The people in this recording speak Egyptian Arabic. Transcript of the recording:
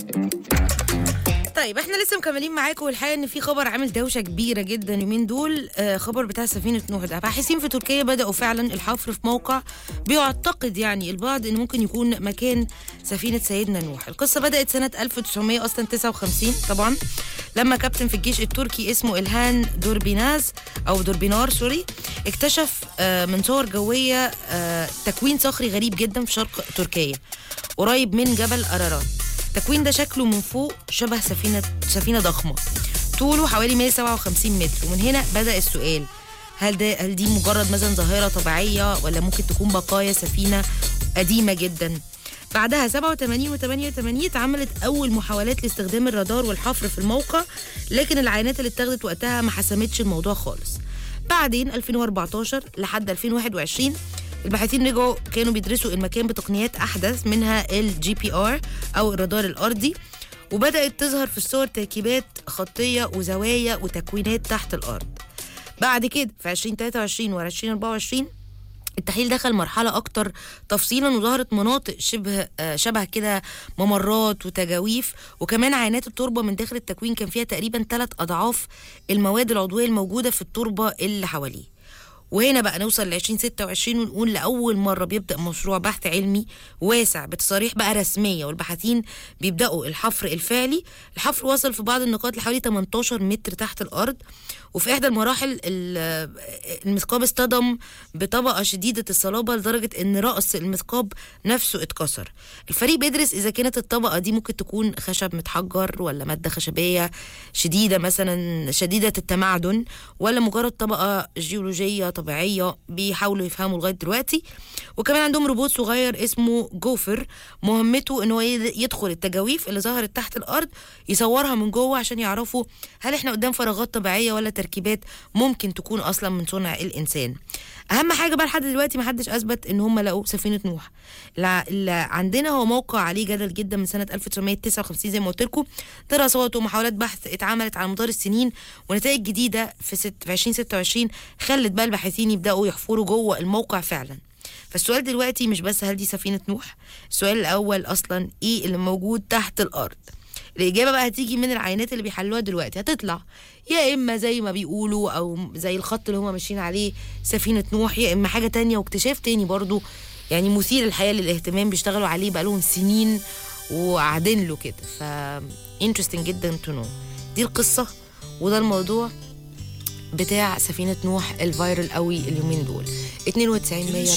طيب احنا لسه مكملين معاكم والحقيقه ان في خبر عامل دوشه كبيره جدا اليومين دول آه خبر بتاع سفينه نوح ده باحثين في تركيا بداوا فعلا الحفر في موقع بيعتقد يعني البعض ان ممكن يكون مكان سفينه سيدنا نوح القصه بدات سنه 1900 اصلا 59 طبعا لما كابتن في الجيش التركي اسمه الهان دوربيناز او دوربينار سوري اكتشف آه من صور جويه آه تكوين صخري غريب جدا في شرق تركيا قريب من جبل ارارات التكوين ده شكله من فوق شبه سفينة سفينة ضخمة طوله حوالي 157 متر ومن هنا بدأ السؤال هل ده هل دي مجرد مثلا ظاهرة طبيعية ولا ممكن تكون بقايا سفينة قديمة جدا بعدها 87 و 88 اتعملت أول محاولات لاستخدام الرادار والحفر في الموقع لكن العينات اللي اتاخدت وقتها ما حسمتش الموضوع خالص بعدين 2014 لحد 2021 الباحثين رجعوا كانوا بيدرسوا المكان بتقنيات احدث منها الجي بي ار او الرادار الارضي وبدات تظهر في الصور تركيبات خطيه وزوايا وتكوينات تحت الارض بعد كده في 2023 و 2024 التحليل دخل مرحلة أكتر تفصيلا وظهرت مناطق شبه آه شبه كده ممرات وتجاويف وكمان عينات التربة من داخل التكوين كان فيها تقريبا ثلاث أضعاف المواد العضوية الموجودة في التربة اللي حواليه وهنا بقى نوصل ل 2026 ونقول لاول مره بيبدا مشروع بحث علمي واسع بتصاريح بقى رسميه والباحثين بيبداوا الحفر الفعلي الحفر وصل في بعض النقاط لحوالي 18 متر تحت الارض وفي احدى المراحل المثقاب اصطدم بطبقه شديده الصلابه لدرجه ان راس المثقاب نفسه اتكسر الفريق بيدرس اذا كانت الطبقه دي ممكن تكون خشب متحجر ولا ماده خشبيه شديده مثلا شديده التمعدن ولا مجرد طبقه جيولوجيه طبيعيه بيحاولوا يفهموا لغايه دلوقتي وكمان عندهم روبوت صغير اسمه جوفر مهمته ان هو يدخل التجاويف اللي ظهرت تحت الارض يصورها من جوه عشان يعرفوا هل احنا قدام فراغات طبيعيه ولا تركيبات ممكن تكون اصلا من صنع الانسان اهم حاجه بقى لحد دلوقتي ما حدش اثبت ان هم لقوا سفينه نوح اللي عندنا هو موقع عليه جدل جدا من سنه 1959 زي ما قلت لكم دراسات ومحاولات بحث اتعملت على مدار السنين ونتائج جديده في, ست في 2026 خلت بقى الباحثين يبداوا يحفروا جوه الموقع فعلا فالسؤال دلوقتي مش بس هل دي سفينه نوح السؤال الاول اصلا ايه اللي موجود تحت الارض الإجابة بقى هتيجي من العينات اللي بيحلوها دلوقتي هتطلع يا إما زي ما بيقولوا أو زي الخط اللي هما ماشيين عليه سفينة نوح يا إما حاجة تانية واكتشاف تاني برضو يعني مثير الحقيقة للاهتمام بيشتغلوا عليه بقالهم سنين وقاعدين له كده ف interesting جدا تو نو دي القصة وده الموضوع بتاع سفينة نوح الفايرال قوي اليومين دول 92 100